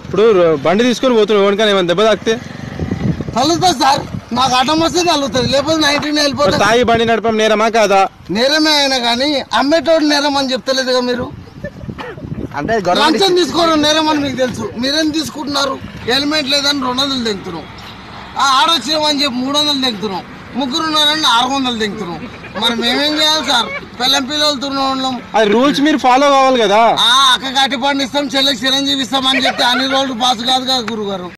ఇప్పుడు రో- బండి తీసుకొని పోతున్నావు ఎవరికైనా ఏమైనా దెబ్బ తాకితే తల్లుతుంది సార్ నాకు అడ్డం వస్తే తల్లుతుంది లేకపోతే నైన్టీన్ మరి వెళ్ళిపోతుంది తాగి బండి నడపడం నేరమా కాదా నేరమే అయినా కానీ అమ్మేటోడు నేరం అని చెప్తలేదుగా మీరు అంటే గవర్నమెంట్ లంచం తీసుకోవడం నేరం అని మీకు తెలుసు మీరేం తీసుకుంటున్నారు హెల్మెట్ లేదని రెండు వందలు తెంగుతున్నాం ఆ ఆడొచ్చినామని చెప్పి మూడు వందలు తెంగుతున్నాం ముగ్గురు ఉన్నారని ఆరు వందలు తెంగుతున్నాం మరి మేమేం చేయాలి సార్ పిల్లం పిల్లలతో ఉన్నాం అది రూల్స్ మీరు ఫాలో కావాలి కదా ఆ అక్క కట్టి పండిస్తాం చెల్లెకి చిరంజీవి ఇస్తాం అని చెప్తే అన్ని రోజులు పాస్ కాదు కదా గురుగారు